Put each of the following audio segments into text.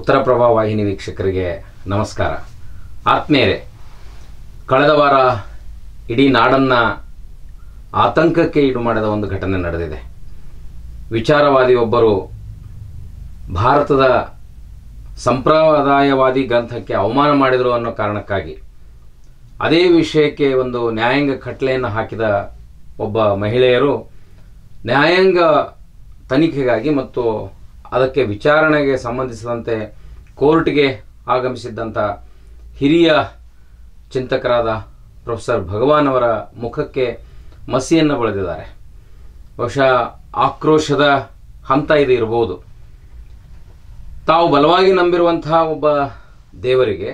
ಉತ್ತರ ಪ್ರಭಾ ವಾಹಿನಿ ವೀಕ್ಷಕರಿಗೆ ನಮಸ್ಕಾರ ಆತ್ಮೀಯರೇ ಕಳೆದ ವಾರ ಇಡೀ ನಾಡನ್ನು ಆತಂಕಕ್ಕೆ ಈಡು ಮಾಡಿದ ಒಂದು ಘಟನೆ ನಡೆದಿದೆ ವಿಚಾರವಾದಿ ಒಬ್ಬರು ಭಾರತದ ಸಂಪ್ರದಾಯವಾದಿ ಗ್ರಂಥಕ್ಕೆ ಅವಮಾನ ಮಾಡಿದರು ಅನ್ನೋ ಕಾರಣಕ್ಕಾಗಿ ಅದೇ ವಿಷಯಕ್ಕೆ ಒಂದು ನ್ಯಾಯಾಂಗ ಕಟ್ಲೆಯನ್ನು ಹಾಕಿದ ಒಬ್ಬ ಮಹಿಳೆಯರು ನ್ಯಾಯಾಂಗ ತನಿಖೆಗಾಗಿ ಮತ್ತು ಅದಕ್ಕೆ ವಿಚಾರಣೆಗೆ ಸಂಬಂಧಿಸಿದಂತೆ ಕೋರ್ಟ್ಗೆ ಆಗಮಿಸಿದ್ದಂಥ ಹಿರಿಯ ಚಿಂತಕರಾದ ಪ್ರೊಫೆಸರ್ ಭಗವಾನ್ ಅವರ ಮುಖಕ್ಕೆ ಮಸಿಯನ್ನು ಬಳಿದಿದ್ದಾರೆ ಬಹುಶಃ ಆಕ್ರೋಶದ ಹಂತ ಇದು ಇರಬಹುದು ತಾವು ಬಲವಾಗಿ ನಂಬಿರುವಂತಹ ಒಬ್ಬ ದೇವರಿಗೆ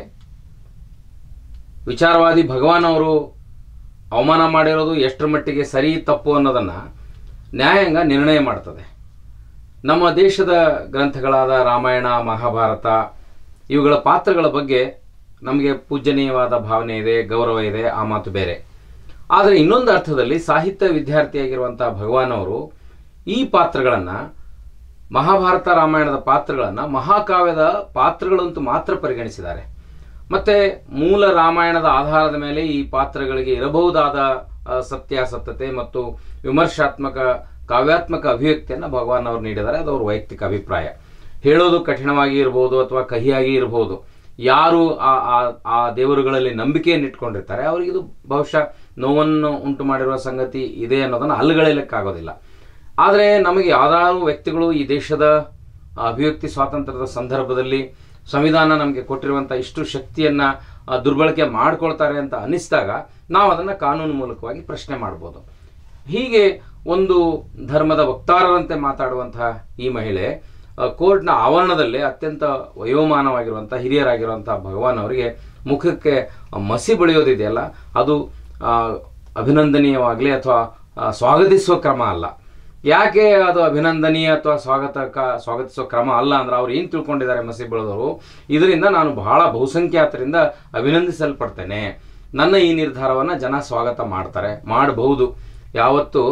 ವಿಚಾರವಾದಿ ಭಗವಾನ್ ಅವರು ಅವಮಾನ ಮಾಡಿರೋದು ಎಷ್ಟರ ಮಟ್ಟಿಗೆ ಸರಿ ತಪ್ಪು ಅನ್ನೋದನ್ನು ನ್ಯಾಯಾಂಗ ನಿರ್ಣಯ ಮಾಡ್ತದೆ ನಮ್ಮ ದೇಶದ ಗ್ರಂಥಗಳಾದ ರಾಮಾಯಣ ಮಹಾಭಾರತ ಇವುಗಳ ಪಾತ್ರಗಳ ಬಗ್ಗೆ ನಮಗೆ ಪೂಜನೀಯವಾದ ಭಾವನೆ ಇದೆ ಗೌರವ ಇದೆ ಆ ಮಾತು ಬೇರೆ ಆದರೆ ಇನ್ನೊಂದು ಅರ್ಥದಲ್ಲಿ ಸಾಹಿತ್ಯ ವಿದ್ಯಾರ್ಥಿಯಾಗಿರುವಂಥ ಭಗವಾನ್ ಅವರು ಈ ಪಾತ್ರಗಳನ್ನು ಮಹಾಭಾರತ ರಾಮಾಯಣದ ಪಾತ್ರಗಳನ್ನು ಮಹಾಕಾವ್ಯದ ಪಾತ್ರಗಳಂತೂ ಮಾತ್ರ ಪರಿಗಣಿಸಿದ್ದಾರೆ ಮತ್ತೆ ಮೂಲ ರಾಮಾಯಣದ ಆಧಾರದ ಮೇಲೆ ಈ ಪಾತ್ರಗಳಿಗೆ ಇರಬಹುದಾದ ಆ, ಸತ್ಯಾಸತ್ಯತೆ ಮತ್ತು ವಿಮರ್ಶಾತ್ಮಕ ಕಾವ್ಯಾತ್ಮಕ ಅಭಿವ್ಯಕ್ತಿಯನ್ನು ಭಗವಾನ್ ಅವರು ನೀಡಿದ್ದಾರೆ ಅದು ಅವ್ರ ವೈಯಕ್ತಿಕ ಅಭಿಪ್ರಾಯ ಹೇಳೋದು ಕಠಿಣವಾಗಿ ಇರಬಹುದು ಅಥವಾ ಕಹಿಯಾಗಿ ಇರಬಹುದು ಯಾರು ಆ ಆ- ಆ ದೇವರುಗಳಲ್ಲಿ ನಂಬಿಕೆಯನ್ನು ಇಟ್ಕೊಂಡಿರ್ತಾರೆ ಅವರಿಗೆ ಇದು ಬಹುಶಃ ನೋವನ್ನು ಉಂಟು ಮಾಡಿರುವ ಸಂಗತಿ ಇದೆ ಅನ್ನೋದನ್ನು ಅಲ್ಲಗಳೆಯಲಿಕ್ಕಾಗೋದಿಲ್ಲ ಆದರೆ ನಮಗೆ ಯಾವ್ದಾದ್ರು ವ್ಯಕ್ತಿಗಳು ಈ ದೇಶದ ಅಭಿವ್ಯಕ್ತಿ ಸ್ವಾತಂತ್ರ್ಯದ ಸಂದರ್ಭದಲ್ಲಿ ಸಂವಿಧಾನ ನಮಗೆ ಕೊಟ್ಟಿರುವಂಥ ಇಷ್ಟು ಶಕ್ತಿಯನ್ನು ದುರ್ಬಳಕೆ ಮಾಡ್ಕೊಳ್ತಾರೆ ಅಂತ ಅನಿಸಿದಾಗ ನಾವು ಅದನ್ನು ಕಾನೂನು ಮೂಲಕವಾಗಿ ಪ್ರಶ್ನೆ ಮಾಡ್ಬೋದು ಹೀಗೆ ಒಂದು ಧರ್ಮದ ವಕ್ತಾರರಂತೆ ಮಾತಾಡುವಂತಹ ಈ ಮಹಿಳೆ ಆ, ಕೋರ್ಟ್ನ ಆವರಣದಲ್ಲೇ ಅತ್ಯಂತ ವಯೋಮಾನವಾಗಿರುವಂಥ ಹಿರಿಯರಾಗಿರುವಂಥ ಭಗವಾನ್ ಅವರಿಗೆ ಮುಖಕ್ಕೆ ಮಸಿ ಬಳಿಯೋದಿದೆಯಲ್ಲ ಅದು ಆ, ಅಭಿನಂದನೀಯವಾಗಲಿ ಅಥವಾ ಆ, ಸ್ವಾಗತಿಸುವ ಕ್ರಮ ಅಲ್ಲ ಯಾಕೆ ಅದು ಅಭಿನಂದನೀಯ ಅಥವಾ ಸ್ವಾಗತಕ ಸ್ವಾಗತಿಸುವ ಕ್ರಮ ಅಲ್ಲ ಅಂದ್ರೆ ಅವ್ರು ಏನು ತಿಳ್ಕೊಂಡಿದ್ದಾರೆ ಮಸಿ ಬೆಳೆದವರು ಇದರಿಂದ ನಾನು ಬಹಳ ಬಹುಸಂಖ್ಯಾತರಿಂದ ಅಭಿನಂದಿಸಲ್ಪಡ್ತೇನೆ ನನ್ನ ಈ ನಿರ್ಧಾರವನ್ನು ಜನ ಸ್ವಾಗತ ಮಾಡ್ತಾರೆ ಮಾಡಬಹುದು ಯಾವತ್ತು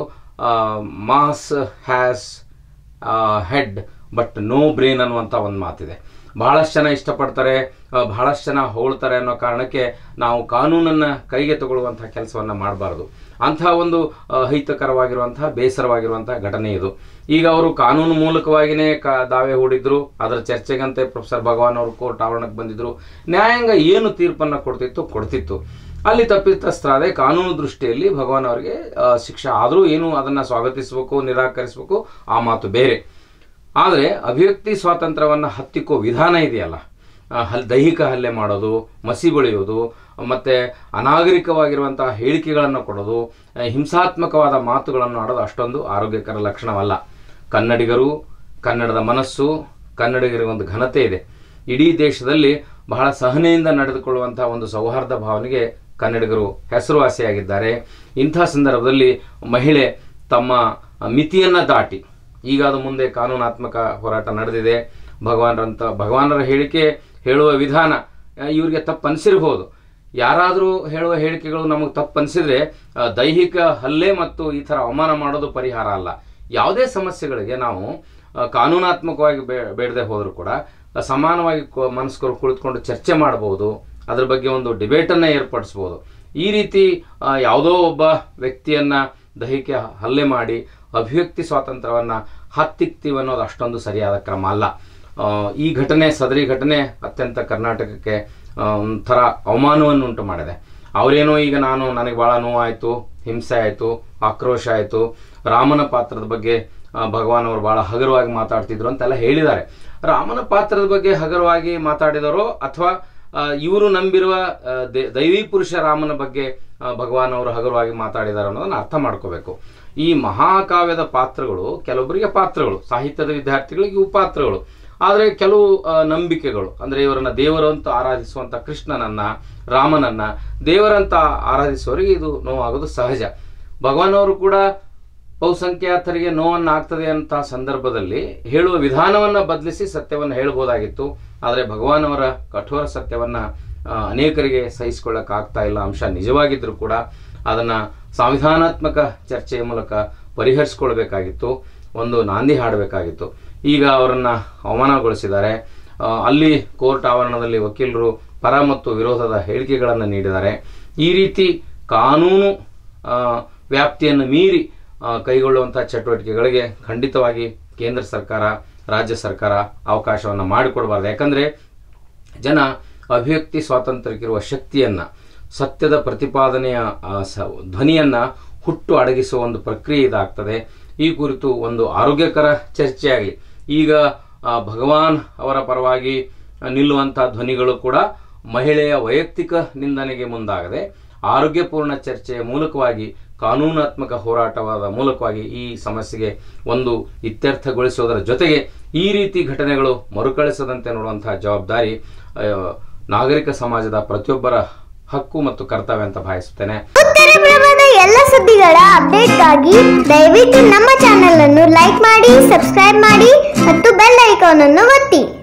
mass has head but no brain ಅನ್ನುವಂಥ ಒಂದು ಮಾತಿದೆ ಬಹಳಷ್ಟು ಜನ ಇಷ್ಟಪಡ್ತಾರೆ ಆ, ಬಹಳಷ್ಟು ಜನ ಹೋಳ್ತಾರೆ ಅನ್ನೋ ಕಾರಣಕ್ಕೆ ನಾವು ಕಾನೂನನ್ನು ಕೈಗೆ ತಗೊಳ್ಳುವಂತಹ ಕೆಲಸವನ್ನು ಮಾಡಬಾರ್ದು ಅಂತಹ ಒಂದು ಆ, ಅಹಿತಕರವಾಗಿರುವಂತಹ ಬೇಸರವಾಗಿರುವಂತಹ ಘಟನೆ ಇದು ಈಗ ಅವರು ಕಾನೂನು ಮೂಲಕವಾಗಿಯೇ ಕ ದಾವೆ ಹೂಡಿದ್ರು ಅದರ ಚರ್ಚೆಗಂತೆ ಪ್ರೊಫೆಸರ್ ಭಗವಾನ್ ಅವರು ಕೋರ್ಟ್ ಆವರಣಕ್ಕೆ ಬಂದಿದ್ರು ನ್ಯಾಯಾಂಗ ಏನು ತೀರ್ಪನ್ನು ಕೊಡ್ತಿತ್ತು ಕೊಡ್ತಿತ್ತು ಅಲ್ಲಿ ತಪ್ಪಿತಸ್ಥರಾದೆ ಕಾನೂನು ದೃಷ್ಟಿಯಲ್ಲಿ ಭಗವಾನ್ ಅವರಿಗೆ ಆ, ಶಿಕ್ಷೆ ಆದರೂ ಏನು ಅದನ್ನು ಸ್ವಾಗತಿಸಬೇಕು ನಿರಾಕರಿಸಬೇಕು ಆ ಮಾತು ಬೇರೆ ಆದರೆ ಅಭಿವ್ಯಕ್ತಿ ಸ್ವಾತಂತ್ರ್ಯವನ್ನು ಹತ್ತಿಕ್ಕೋ ವಿಧಾನ ಇದೆಯಲ್ಲ ಆ, ಹಲ್ ದೈಹಿಕ ಹಲ್ಲೆ ಮಾಡೋದು ಮಸಿ ಬಳಿಯೋದು ಮತ್ತು ಅನಾಗರಿಕವಾಗಿರುವಂತಹ ಹೇಳಿಕೆಗಳನ್ನು ಕೊಡೋದು ಆ, ಹಿಂಸಾತ್ಮಕವಾದ ಮಾತುಗಳನ್ನು ಆಡೋದು ಅಷ್ಟೊಂದು ಆರೋಗ್ಯಕರ ಲಕ್ಷಣವಲ್ಲ ಕನ್ನಡಿಗರು ಕನ್ನಡದ ಮನಸ್ಸು ಕನ್ನಡಿಗರಿಗೆ ಒಂದು ಘನತೆ ಇದೆ ಇಡೀ ದೇಶದಲ್ಲಿ ಬಹಳ ಸಹನೆಯಿಂದ ನಡೆದುಕೊಳ್ಳುವಂತಹ ಒಂದು ಸೌಹಾರ್ದ ಭಾವನೆಗೆ ಕನ್ನಡಿಗರು ಹೆಸರುವಾಸಿಯಾಗಿದ್ದಾರೆ ಇಂಥ ಸಂದರ್ಭದಲ್ಲಿ ಮಹಿಳೆ ತಮ್ಮ ಮಿತಿಯನ್ನು ದಾಟಿ ಈಗ ಅದು ಮುಂದೆ ಕಾನೂನಾತ್ಮಕ ಹೋರಾಟ ನಡೆದಿದೆ ಭಗವಾನರಂತ ಭಗವಾನರ ಹೇಳಿಕೆ ಹೇಳುವ ವಿಧಾನ ಆ, ಇವ್ರಿಗೆ ತಪ್ಪು ಅನಿಸಿರ್ಬೋದು ಯಾರಾದರೂ ಹೇಳುವ ಹೇಳಿಕೆಗಳು ನಮಗೆ ತಪ್ಪು ಅನಿಸಿದ್ರೆ ಆ, ದೈಹಿಕ ಹಲ್ಲೆ ಮತ್ತು ಈ ಥರ ಅವಮಾನ ಮಾಡೋದು ಪರಿಹಾರ ಅಲ್ಲ ಯಾವುದೇ ಸಮಸ್ಯೆಗಳಿಗೆ ನಾವು ಆ, ಕಾನೂನಾತ್ಮಕವಾಗಿ ಬೇ ಬೇಡದೆ ಹೋದರೂ ಕೂಡ ಆ, ಸಮಾನವಾಗಿ ಕೊ- ಮನಸ್ಕರು ಕುಳಿತುಕೊಂಡು ಚರ್ಚೆ ಮಾಡಬಹುದು ಅದ್ರ ಬಗ್ಗೆ ಒಂದು ಡಿಬೇಟನ್ನು ಏರ್ಪಡಿಸ್ಬೋದು ಈ ರೀತಿ ಆ, ಯಾವುದೋ ಒಬ್ಬ ವ್ಯಕ್ತಿಯನ್ನ ದೈಹಿಕ ಹಲ್ಲೆ ಮಾಡಿ ಅಭಿವ್ಯಕ್ತಿ ಸ್ವಾತಂತ್ರ್ಯವನ್ನು ಹತ್ತಿಕ್ತೀವಿ ಅನ್ನೋದು ಅಷ್ಟೊಂದು ಸರಿಯಾದ ಕ್ರಮ ಅಲ್ಲ ಆ, ಈ ಘಟನೆ ಸದರಿ ಘಟನೆ ಅತ್ಯಂತ ಕರ್ನಾಟಕಕ್ಕೆ ಆ, ಒಂಥರ ಅವಮಾನವನ್ನು ಉಂಟು ಮಾಡಿದೆ ಅವರೇನೋ ಈಗ ನಾನು ನನಗೆ ಭಾಳ ನೋವಾಯಿತು ಹಿಂಸೆ ಆಯಿತು ಆಕ್ರೋಶ ಆಯಿತು ರಾಮನ ಪಾತ್ರದ ಬಗ್ಗೆ ಆ, ಭಗವಾನ್ ಅವರು ಭಾಳ ಹಗುರವಾಗಿ ಮಾತಾಡ್ತಿದ್ರು ಅಂತೆಲ್ಲ ಹೇಳಿದ್ದಾರೆ ರಾಮನ ಪಾತ್ರದ ಬಗ್ಗೆ ಹಗುರವಾಗಿ ಮಾತಾಡಿದರೋ ಅಥವಾ ಇವರು ನಂಬಿರುವ ಆ, ದೇ- ದೈವಿ ಪುರುಷ ರಾಮನ ಬಗ್ಗೆ ಆ, ಭಗವಾನ್ ಅವರು ಹಗುರವಾಗಿ ಮಾತಾಡಿದ್ದಾರೆ ಅನ್ನೋದನ್ನ ಅರ್ಥ ಮಾಡ್ಕೋಬೇಕು ಈ ಮಹಾಕಾವ್ಯದ ಪಾತ್ರಗಳು ಕೆಲವೊಬ್ಬರಿಗೆ ಪಾತ್ರಗಳು ಸಾಹಿತ್ಯದ ವಿದ್ಯಾರ್ಥಿಗಳಿಗೆ ಇವು ಪಾತ್ರಗಳು ಆದರೆ ಕೆಲವು ಆ, ನಂಬಿಕೆಗಳು ಅಂದರೆ ಇವರನ್ನ ದೇವರಂತ ಆರಾಧಿಸುವಂಥ ಕೃಷ್ಣನನ್ನ ರಾಮನನ್ನ ದೇವರಂತ ಆರಾಧಿಸುವವರಿಗೆ ಇದು ನೋವಾಗೋದು ಸಹಜ ಭಗವಾನ್ ಅವರು ಕೂಡ ಬಹುಸಂಖ್ಯಾತರಿಗೆ ನೋವನ್ನು ಆಗ್ತದೆ ಅಂತ ಸಂದರ್ಭದಲ್ಲಿ ಹೇಳುವ ವಿಧಾನವನ್ನು ಬದಲಿಸಿ ಸತ್ಯವನ್ನು ಹೇಳ್ಬೋದಾಗಿತ್ತು ಆದರೆ ಭಗವಾನ್ ಅವರ ಕಠೋರ ಸತ್ಯವನ್ನ ಆ, ಅನೇಕರಿಗೆ ಸಹಿಸಿಕೊಳ್ಳಕ್ಕೆ ಆಗ್ತಾ ಇಲ್ಲ ಅಂಶ ನಿಜವಾಗಿದ್ರೂ ಕೂಡ ಅದನ್ನ ಸಂವಿಧಾನಾತ್ಮಕ ಚರ್ಚೆಯ ಮೂಲಕ ಪರಿಹರಿಸ್ಕೊಳ್ಬೇಕಾಗಿತ್ತು ಒಂದು ನಾಂದಿ ಹಾಡಬೇಕಾಗಿತ್ತು ಈಗ ಅವರನ್ನ ಅವಮಾನಗೊಳಿಸಿದ್ದಾರೆ ಆ, ಅಲ್ಲಿ ಕೋರ್ಟ್ ಆವರಣದಲ್ಲಿ ವಕೀಲರು ಪರ ಮತ್ತು ವಿರೋಧದ ಹೇಳಿಕೆಗಳನ್ನು ನೀಡಿದ್ದಾರೆ ಈ ರೀತಿ ಕಾನೂನು ಆ, ವ್ಯಾಪ್ತಿಯನ್ನು ಮೀರಿ ಆ, ಕೈಗೊಳ್ಳುವಂಥ ಚಟುವಟಿಕೆಗಳಿಗೆ ಖಂಡಿತವಾಗಿ ಕೇಂದ್ರ ಸರ್ಕಾರ ರಾಜ್ಯ ಸರ್ಕಾರ ಅವಕಾಶವನ್ನು ಮಾಡಿಕೊಡಬಾರ್ದು ಯಾಕಂದರೆ ಜನ ಅಭಿವ್ಯಕ್ತಿ ಸ್ವಾತಂತ್ರ್ಯಕ್ಕಿರುವ ಶಕ್ತಿಯನ್ನು ಸತ್ಯದ ಪ್ರತಿಪಾದನೆಯ ಆ, ಸ ಧ್ವನಿಯನ್ನು ಹುಟ್ಟು ಅಡಗಿಸುವ ಒಂದು ಪ್ರಕ್ರಿಯೆ ಇದಾಗ್ತದೆ ಈ ಕುರಿತು ಒಂದು ಆರೋಗ್ಯಕರ ಚರ್ಚೆಯಾಗಲಿ ಈಗ ಆ, ಭಗವಾನ್ ಅವರ ಪರವಾಗಿ ನಿಲ್ಲುವಂಥ ಧ್ವನಿಗಳು ಕೂಡ ಮಹಿಳೆಯ ವೈಯಕ್ತಿಕ ನಿಂದನೆಗೆ ಮುಂದಾಗದೆ ಆರೋಗ್ಯಪೂರ್ಣ ಚರ್ಚೆಯ ಮೂಲಕವಾಗಿ ಕಾನೂನಾತ್ಮಕ ಹೋರಾಟವಾದ ಮೂಲಕವಾಗಿ ಈ ಸಮಸ್ಯೆಗೆ ಒಂದು ಇತ್ಯರ್ಥಗೊಳಿಸುವುದರ ಜೊತೆಗೆ ಈ ರೀತಿ ಘಟನೆಗಳು ಮರುಕಳಿಸದಂತೆ ನೋಡುವಂತಹ ಜವಾಬ್ದಾರಿ ಆ, ನಾಗರಿಕ ಸಮಾಜದ ಪ್ರತಿಯೊಬ್ಬರ ಹಕ್ಕು ಮತ್ತು ಕರ್ತವ್ಯ ಅಂತ ಭಾವಿಸುತ್ತೇನೆ ಉತ್ತರ ಪ್ರಭದ ಎಲ್ಲ ಸುದ್ದಿಗಳ ಅಪ್ಡೇಟ್ಗಾಗಿ ದಯವಿಟ್ಟು ನಮ್ಮ ಚಾನೆಲ್ ಅನ್ನು ಲೈಕ್ ಮಾಡಿ ಸಬ್ಸ್ಕ್ರೈಬ್ ಮಾಡಿ ಮತ್ತು ಬೆಲ್ ಐಕಾನ್ ಅನ್ನು ಒತ್ತಿ